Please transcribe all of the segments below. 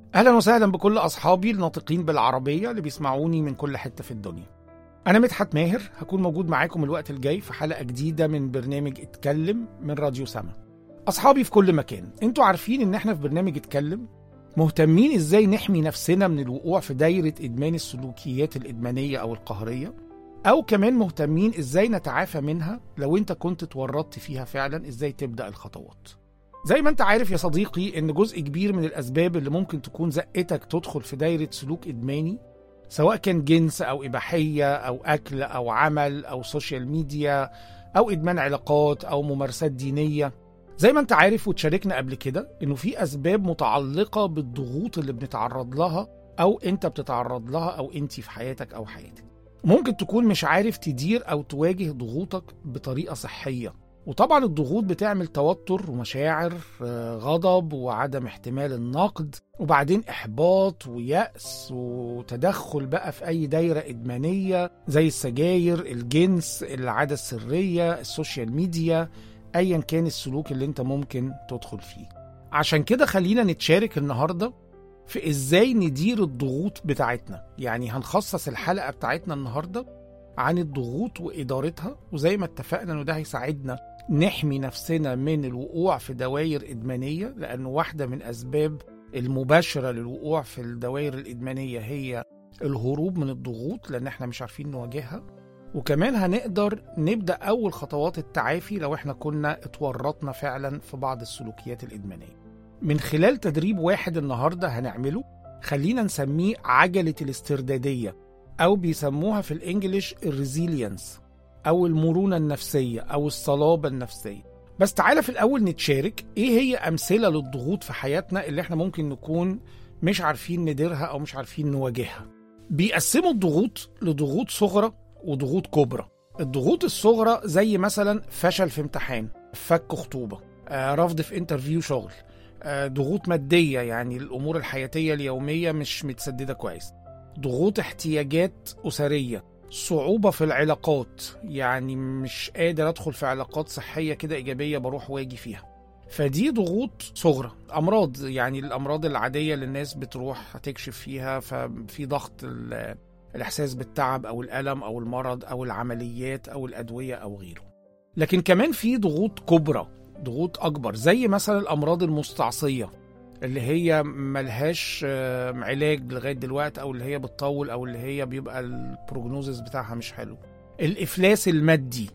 اهلا وسهلا بكل اصحابي الناطقين بالعربيه اللي بيسمعوني من كل حته في الدنيا انا مدحت ماهر هكون موجود معاكم الوقت الجاي في حلقه جديده من برنامج اتكلم من راديو سما اصحابي في كل مكان انتوا عارفين ان احنا في برنامج اتكلم مهتمين ازاي نحمي نفسنا من الوقوع في دايره ادمان السلوكيات الادمانيه او القهريه او كمان مهتمين ازاي نتعافى منها لو انت كنت اتورطت فيها فعلا ازاي تبدا الخطوات زي ما انت عارف يا صديقي ان جزء كبير من الاسباب اللي ممكن تكون زقتك تدخل في دايره سلوك ادماني سواء كان جنس او اباحيه او اكل او عمل او سوشيال ميديا او ادمان علاقات او ممارسات دينيه زي ما انت عارف وتشاركنا قبل كده انه في اسباب متعلقه بالضغوط اللي بنتعرض لها او انت بتتعرض لها او انت في حياتك او حياتك ممكن تكون مش عارف تدير او تواجه ضغوطك بطريقه صحيه وطبعا الضغوط بتعمل توتر ومشاعر آه، غضب وعدم احتمال النقد وبعدين احباط ويأس وتدخل بقى في اي دايره ادمانيه زي السجاير الجنس العاده السريه السوشيال ميديا ايا كان السلوك اللي انت ممكن تدخل فيه عشان كده خلينا نتشارك النهارده في ازاي ندير الضغوط بتاعتنا يعني هنخصص الحلقه بتاعتنا النهارده عن الضغوط وادارتها وزي ما اتفقنا انه ده هيساعدنا نحمي نفسنا من الوقوع في دوائر ادمانيه لانه واحده من اسباب المباشره للوقوع في الدوائر الادمانيه هي الهروب من الضغوط لان احنا مش عارفين نواجهها وكمان هنقدر نبدا اول خطوات التعافي لو احنا كنا اتورطنا فعلا في بعض السلوكيات الادمانيه من خلال تدريب واحد النهارده هنعمله خلينا نسميه عجله الاسترداديه او بيسموها في الانجليش الريزيلينس او المرونه النفسيه او الصلابه النفسيه بس تعالى في الاول نتشارك ايه هي امثله للضغوط في حياتنا اللي احنا ممكن نكون مش عارفين نديرها او مش عارفين نواجهها بيقسموا الضغوط لضغوط صغرى وضغوط كبرى الضغوط الصغرى زي مثلا فشل في امتحان فك خطوبه آه، رفض في انترفيو شغل آه، ضغوط ماديه يعني الامور الحياتيه اليوميه مش متسدده كويس ضغوط احتياجات اسريه صعوبة في العلاقات يعني مش قادر أدخل في علاقات صحية كده إيجابية بروح واجي فيها فدي ضغوط صغرى أمراض يعني الأمراض العادية اللي الناس بتروح تكشف فيها ففي ضغط ال- الإحساس بالتعب أو الألم أو المرض أو العمليات أو الأدوية أو غيره لكن كمان في ضغوط كبرى ضغوط أكبر زي مثلا الأمراض المستعصية اللي هي ملهاش آه، علاج لغايه دلوقتي او اللي هي بتطول او اللي هي بيبقى البروجنوزس بتاعها مش حلو الافلاس المادي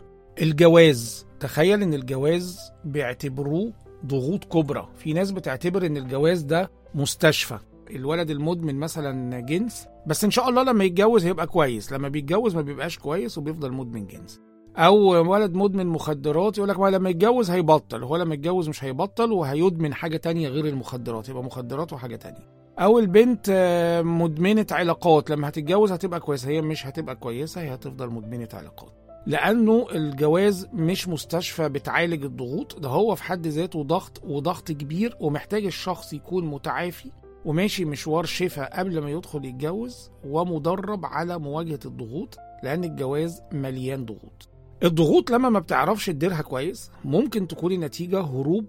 الجواز تخيل ان الجواز بيعتبروه ضغوط كبرى في ناس بتعتبر ان الجواز ده مستشفى الولد المدمن مثلا جنس بس ان شاء الله لما يتجوز هيبقى كويس لما بيتجوز ما بيبقاش كويس وبيفضل مدمن جنس او ولد مدمن مخدرات يقول لك ما لما يتجوز هيبطل هو لما يتجوز مش هيبطل وهيدمن حاجه تانية غير المخدرات يبقى مخدرات وحاجه تانية او البنت آه، مدمنه علاقات لما هتتجوز هتبقى كويسه هي مش هتبقى كويسه هي هتفضل مدمنه علاقات لانه الجواز مش مستشفى بتعالج الضغوط ده هو في حد ذاته ضغط وضغط كبير ومحتاج الشخص يكون متعافي وماشي مشوار شفاء قبل ما يدخل يتجوز ومدرب على مواجهه الضغوط لان الجواز مليان ضغوط الضغوط لما ما بتعرفش تديرها كويس ممكن تكون النتيجة هروب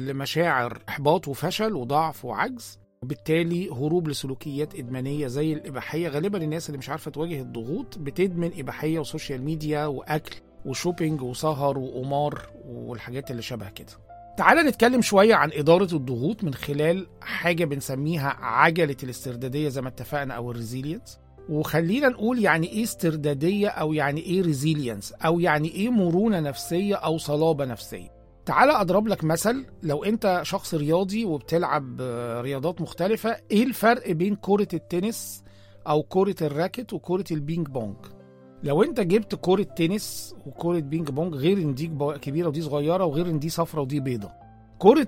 لمشاعر إحباط وفشل وضعف وعجز وبالتالي هروب لسلوكيات إدمانية زي الإباحية غالبا الناس اللي مش عارفة تواجه الضغوط بتدمن إباحية وسوشيال ميديا وأكل وشوبينج وسهر وقمار والحاجات اللي شبه كده تعال نتكلم شوية عن إدارة الضغوط من خلال حاجة بنسميها عجلة الاستردادية زي ما اتفقنا أو الريزيلينس وخلينا نقول يعني ايه استرداديه او يعني ايه ريزيلينس او يعني ايه مرونه نفسيه او صلابه نفسيه تعال اضرب لك مثل لو انت شخص رياضي وبتلعب آه، رياضات مختلفه ايه الفرق بين كره التنس او كره الراكت وكره البينج بونج لو انت جبت كره تنس وكره بينج بونج غير ان دي كب- كبيره ودي صغيره وغير ان دي صفرة ودي بيضه كرة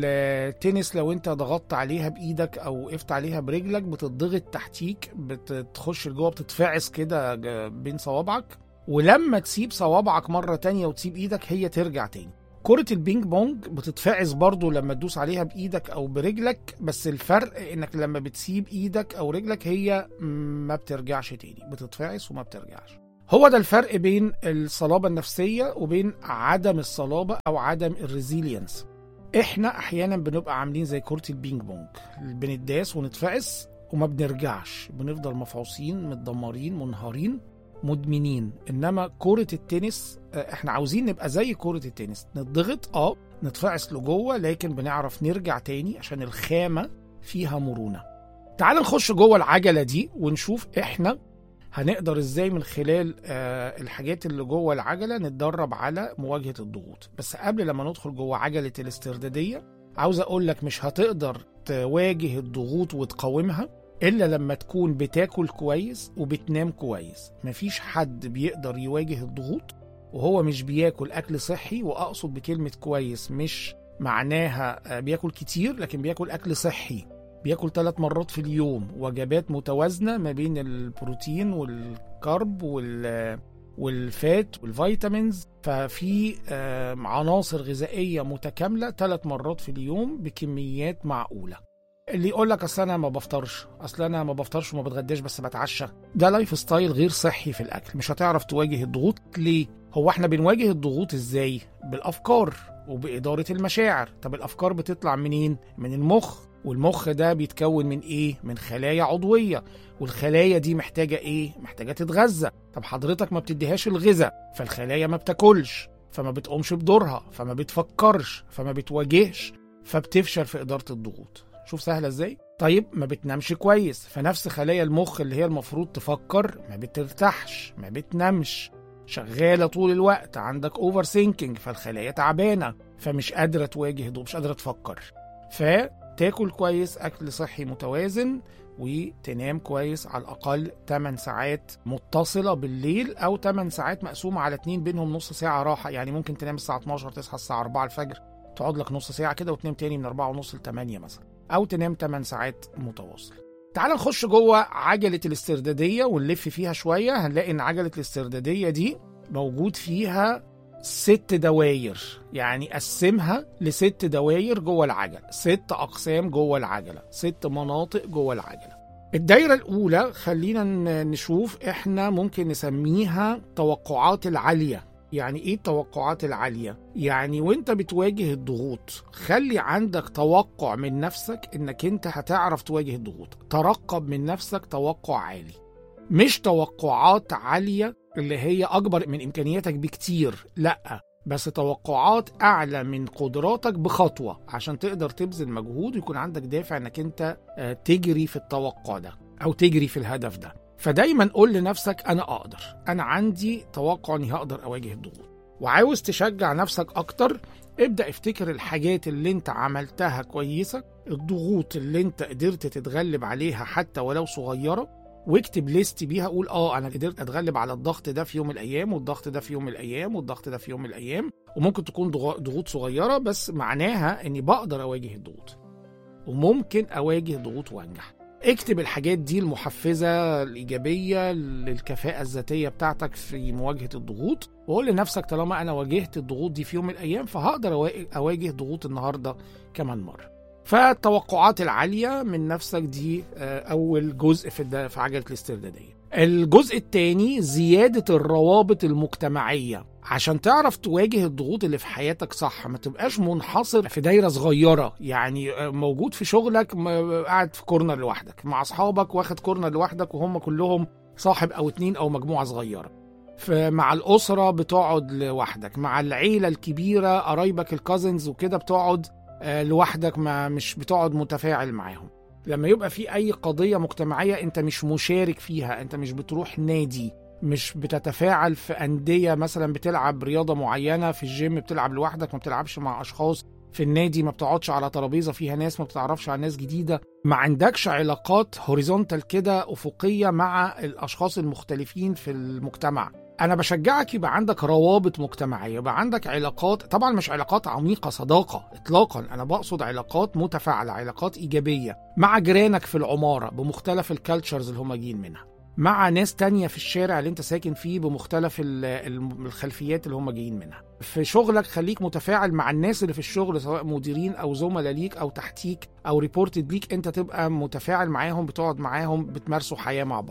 التنس لو انت ضغطت عليها بايدك او وقفت عليها برجلك بتضغط تحتيك بتخش لجوه بتتفعس كده ج- بين صوابعك ولما تسيب صوابعك مرة تانية وتسيب ايدك هي ترجع تاني كرة البينج بونج بتتفعس برضو لما تدوس عليها بايدك او برجلك بس الفرق انك لما بتسيب ايدك او رجلك هي ما بترجعش تاني بتتفعس وما بترجعش هو ده الفرق بين الصلابة النفسية وبين عدم الصلابة او عدم الريزيلينس احنا احيانا بنبقى عاملين زي كرة البينج بونج بنتداس ونتفعس وما بنرجعش بنفضل مفعوصين متدمرين منهارين مدمنين انما كرة التنس آه، احنا عاوزين نبقى زي كرة التنس نضغط اه نتفعس لجوه لكن بنعرف نرجع تاني عشان الخامة فيها مرونة تعال نخش جوه العجلة دي ونشوف احنا هنقدر ازاي من خلال آه الحاجات اللي جوه العجله نتدرب على مواجهه الضغوط بس قبل لما ندخل جوه عجله الاسترداديه عاوز اقول لك مش هتقدر تواجه الضغوط وتقاومها الا لما تكون بتاكل كويس وبتنام كويس مفيش حد بيقدر يواجه الضغوط وهو مش بياكل اكل صحي واقصد بكلمه كويس مش معناها آه، بياكل كتير لكن بياكل اكل صحي بياكل ثلاث مرات في اليوم وجبات متوازنه ما بين البروتين والكرب وال والفات والفيتامينز ففي آه، عناصر غذائيه متكامله ثلاث مرات في اليوم بكميات معقوله اللي يقول لك اصل انا ما بفطرش اصل انا ما بفطرش وما بتغداش بس بتعشى ده لايف ستايل غير صحي في الاكل مش هتعرف تواجه الضغوط ليه هو احنا بنواجه الضغوط ازاي بالافكار وباداره المشاعر طب الافكار بتطلع منين من المخ والمخ ده بيتكون من ايه من خلايا عضويه والخلايا دي محتاجه ايه محتاجه تتغذى طب حضرتك ما بتديهاش الغذاء فالخلايا ما بتاكلش فما بتقومش بدورها فما بتفكرش فما بتواجهش فبتفشل في اداره الضغوط شوف سهله ازاي طيب ما بتنامش كويس فنفس خلايا المخ اللي هي المفروض تفكر ما بترتاحش ما بتنامش شغاله طول الوقت عندك اوفر سينكينج فالخلايا تعبانه فمش قادره تواجه ضغوط مش قادره تفكر فتاكل كويس اكل صحي متوازن وتنام كويس على الاقل 8 ساعات متصله بالليل او 8 ساعات مقسومه على اتنين بينهم نص ساعه راحه يعني ممكن تنام الساعه 12 تصحى الساعه 4 الفجر تقعد لك نص ساعه كده وتنام تاني من 4 ونص ل 8 مثلا او تنام 8 ساعات متواصل تعال نخش جوه عجله الاسترداديه ونلف فيها شويه هنلاقي ان عجله الاسترداديه دي موجود فيها ست دواير يعني قسمها لست دواير جوه العجله ست اقسام جوه العجله ست مناطق جوه العجله الدايرة الأولى خلينا ن- نشوف إحنا ممكن نسميها توقعات العالية يعني إيه التوقعات العالية؟ يعني وإنت بتواجه الضغوط خلي عندك توقع من نفسك إنك أنت هتعرف تواجه الضغوط ترقب من نفسك توقع عالي مش توقعات عالية اللي هي أكبر من إمكانياتك بكتير لأ بس توقعات أعلى من قدراتك بخطوة عشان تقدر تبذل مجهود ويكون عندك دافع إنك أنت آه، تجري في التوقع ده أو تجري في الهدف ده فدايما قول لنفسك أنا أقدر أنا عندي توقع إني هقدر أواجه الضغوط وعاوز تشجع نفسك أكتر ابدأ افتكر الحاجات اللي انت عملتها كويسة الضغوط اللي انت قدرت تتغلب عليها حتى ولو صغيرة واكتب ليست بيها قول اه انا قدرت اتغلب على الضغط ده في يوم من الايام والضغط ده في يوم من الايام والضغط ده في يوم من الايام وممكن تكون ضغ- ضغوط صغيره بس معناها اني بقدر اواجه الضغوط وممكن اواجه ضغوط وانجح اكتب الحاجات دي المحفزه الايجابيه للكفاءه الذاتيه بتاعتك في مواجهه الضغوط وقول لنفسك طالما انا واجهت الضغوط دي في يوم من الايام فهقدر أوا- اواجه ضغوط النهارده كمان مره فالتوقعات العالية من نفسك دي آه، أول جزء في الد- في عجلة الاستردادية الجزء الثاني زيادة الروابط المجتمعية عشان تعرف تواجه الضغوط اللي في حياتك صح ما تبقاش منحصر في دايرة صغيرة يعني آه، موجود في شغلك م- قاعد في كورنر لوحدك مع أصحابك واخد كورنر لوحدك وهم كلهم صاحب أو اتنين أو مجموعة صغيرة فمع الأسرة بتقعد لوحدك مع العيلة الكبيرة قرايبك الكازنز وكده بتقعد آه، لوحدك ما مش بتقعد متفاعل معاهم لما يبقى في اي قضية مجتمعية انت مش مشارك فيها انت مش بتروح نادي مش بتتفاعل في أندية مثلا بتلعب رياضة معينة في الجيم بتلعب لوحدك ما بتلعبش مع أشخاص في النادي ما بتقعدش على ترابيزة فيها ناس ما بتتعرفش على ناس جديدة ما عندكش علاقات هوريزونتال كده أفقية مع الأشخاص المختلفين في المجتمع انا بشجعك يبقى عندك روابط مجتمعيه يبقى عندك علاقات طبعا مش علاقات عميقه صداقه اطلاقا انا بقصد علاقات متفاعله علاقات ايجابيه مع جيرانك في العماره بمختلف الكالتشرز اللي هم جايين منها مع ناس تانية في الشارع اللي انت ساكن فيه بمختلف ال- ال- الخلفيات اللي هم جايين منها في شغلك خليك متفاعل مع الناس اللي في الشغل سواء مديرين او زملاء ليك او تحتيك او ريبورتد ليك انت تبقى متفاعل معاهم بتقعد معاهم بتمارسوا حياة مع بعض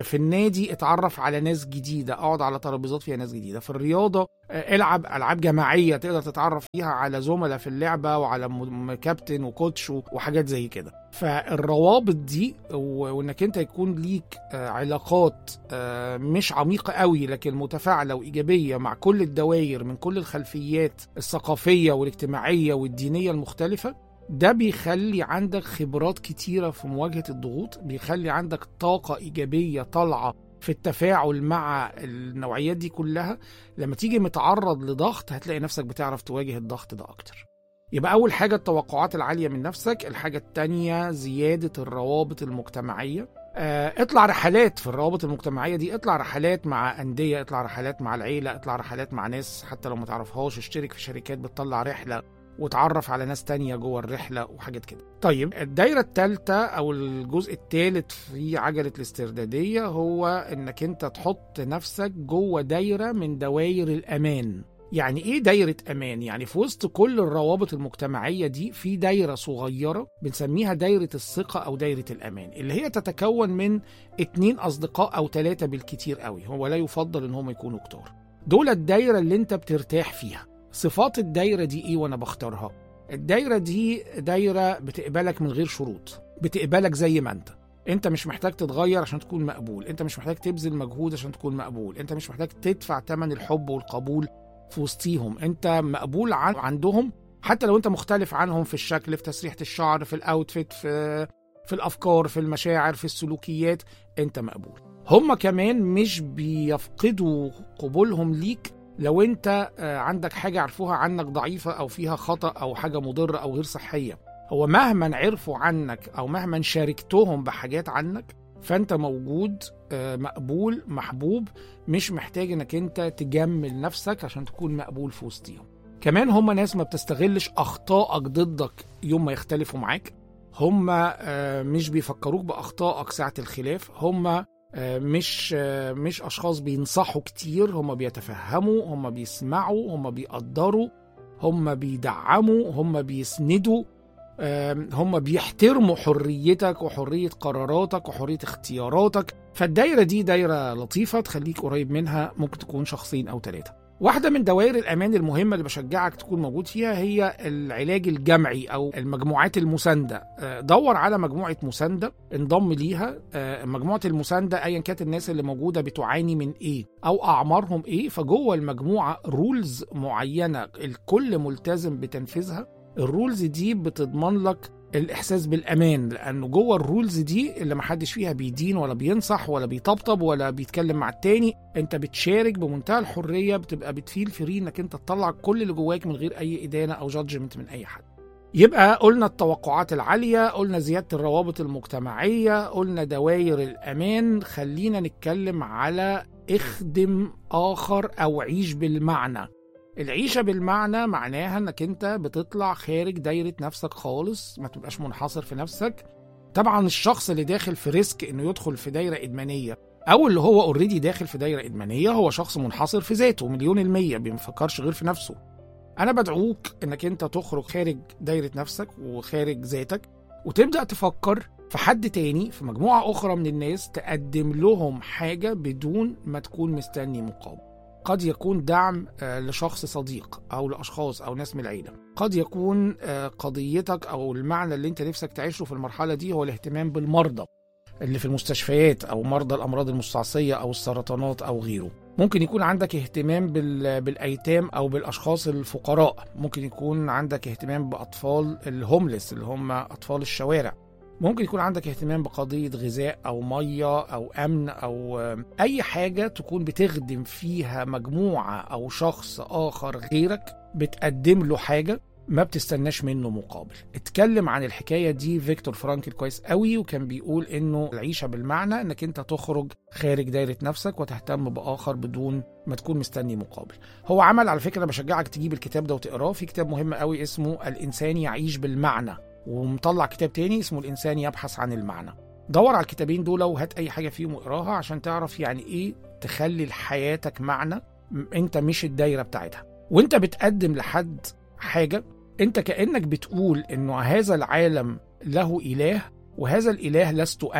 في النادي اتعرف على ناس جديده اقعد على ترابيزات فيها ناس جديده في الرياضه آه، العب العاب جماعيه تقدر تتعرف فيها على زملاء في اللعبه وعلى م- م- كابتن وكوتش و- وحاجات زي كده فالروابط دي و- وانك انت يكون ليك آه، علاقات آه، مش عميقه قوي لكن متفاعله وايجابيه مع كل الدوائر من كل الخلفيات الثقافيه والاجتماعيه والدينيه المختلفه ده بيخلي عندك خبرات كتيرة في مواجهة الضغوط بيخلي عندك طاقة إيجابية طالعة في التفاعل مع النوعيات دي كلها لما تيجي متعرض لضغط هتلاقي نفسك بتعرف تواجه الضغط ده أكتر يبقى أول حاجة التوقعات العالية من نفسك الحاجة التانية زيادة الروابط المجتمعية آه، اطلع رحلات في الروابط المجتمعية دي اطلع رحلات مع أندية اطلع رحلات مع العيلة اطلع رحلات مع ناس حتى لو ما تعرفهاش اشترك في شركات بتطلع رحلة وتعرف على ناس تانية جوه الرحلة وحاجات كده طيب الدايرة التالتة أو الجزء التالت في عجلة الاستردادية هو إنك أنت تحط نفسك جوه دايرة من دوائر الأمان يعني ايه دايرة امان؟ يعني في وسط كل الروابط المجتمعية دي في دايرة صغيرة بنسميها دايرة الثقة او دايرة الامان اللي هي تتكون من اتنين اصدقاء او ثلاثة بالكتير قوي هو لا يفضل ان هم يكونوا كتار دول الدايرة اللي انت بترتاح فيها صفات الدايرة دي ايه وانا بختارها الدايرة دي دايرة بتقبلك من غير شروط بتقبلك زي ما انت انت مش محتاج تتغير عشان تكون مقبول انت مش محتاج تبذل مجهود عشان تكون مقبول انت مش محتاج تدفع ثمن الحب والقبول في وسطيهم انت مقبول عن عندهم حتى لو انت مختلف عنهم في الشكل في تسريحة الشعر في الاوتفيت في في الافكار في المشاعر في السلوكيات انت مقبول هم كمان مش بيفقدوا قبولهم ليك لو انت آه، عندك حاجة عرفوها عنك ضعيفة او فيها خطأ او حاجة مضرة او غير صحية هو مهما عرفوا عنك او مهما شاركتهم بحاجات عنك فانت موجود آه، مقبول محبوب مش محتاج انك انت تجمل نفسك عشان تكون مقبول في وسطيهم كمان هم ناس ما بتستغلش اخطائك ضدك يوم ما يختلفوا معاك هم آه، مش بيفكروك باخطائك ساعه الخلاف هم آه، مش آه، مش اشخاص بينصحوا كتير هم بيتفهموا هم بيسمعوا هم بيقدروا هم بيدعموا هم بيسندوا آم، هم بيحترموا حريتك وحرية قراراتك وحرية اختياراتك فالدايرة دي دايرة لطيفة تخليك قريب منها ممكن تكون شخصين أو ثلاثة واحدة من دوائر الأمان المهمة اللي بشجعك تكون موجود فيها هي العلاج الجمعي أو المجموعات المساندة آه، دور على مجموعة مساندة انضم ليها آه، مجموعة المساندة أيا كانت الناس اللي موجودة بتعاني من إيه أو أعمارهم إيه فجوه المجموعة رولز معينة الكل ملتزم بتنفيذها الرولز دي بتضمن لك الاحساس بالامان لانه جوه الرولز دي اللي محدش فيها بيدين ولا بينصح ولا بيطبطب ولا بيتكلم مع التاني انت بتشارك بمنتهى الحريه بتبقى بتفيل فري انك انت تطلع كل اللي جواك من غير اي ادانه او جادجمنت من اي حد يبقى قلنا التوقعات العاليه قلنا زياده الروابط المجتمعيه قلنا دوائر الامان خلينا نتكلم على اخدم اخر او عيش بالمعنى العيشة بالمعنى معناها انك انت بتطلع خارج دايرة نفسك خالص ما تبقاش منحصر في نفسك طبعا الشخص اللي داخل في ريسك انه يدخل في دايرة ادمانية او اللي هو اوريدي داخل في دايرة ادمانية هو شخص منحصر في ذاته مليون المية بيفكرش غير في نفسه انا بدعوك انك انت تخرج خارج دايرة نفسك وخارج ذاتك وتبدأ تفكر في حد تاني في مجموعة أخرى من الناس تقدم لهم حاجة بدون ما تكون مستني مقابل قد يكون دعم آه، لشخص صديق او لاشخاص او ناس من العيله قد يكون آه، قضيتك او المعنى اللي انت نفسك تعيشه في المرحله دي هو الاهتمام بالمرضى اللي في المستشفيات او مرضى الامراض المستعصيه او السرطانات او غيره ممكن يكون عندك اهتمام بال- بالايتام او بالاشخاص الفقراء ممكن يكون عندك اهتمام باطفال الهوملس اللي هم اطفال الشوارع ممكن يكون عندك اهتمام بقضية غذاء أو مية أو أمن أو آم، أي حاجة تكون بتخدم فيها مجموعة أو شخص آخر غيرك بتقدم له حاجة ما بتستناش منه مقابل اتكلم عن الحكاية دي فيكتور فرانكل كويس قوي وكان بيقول انه العيشة بالمعنى انك انت تخرج خارج دايرة نفسك وتهتم بآخر بدون ما تكون مستني مقابل هو عمل على فكرة بشجعك تجيب الكتاب ده وتقراه في كتاب مهم قوي اسمه الإنسان يعيش بالمعنى ومطلع كتاب تاني اسمه الإنسان يبحث عن المعنى دور على الكتابين دول وهات أي حاجة فيهم واقراها عشان تعرف يعني إيه تخلي لحياتك معنى م- أنت مش الدايرة بتاعتها وأنت بتقدم لحد حاجة أنت كأنك بتقول إنه هذا العالم له إله وهذا الإله لست أنا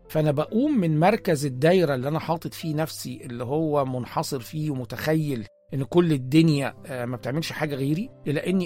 فانا بقوم من مركز الدايره اللي انا حاطط فيه نفسي اللي هو منحصر فيه ومتخيل ان كل الدنيا آه، ما بتعملش حاجه غيري الى اني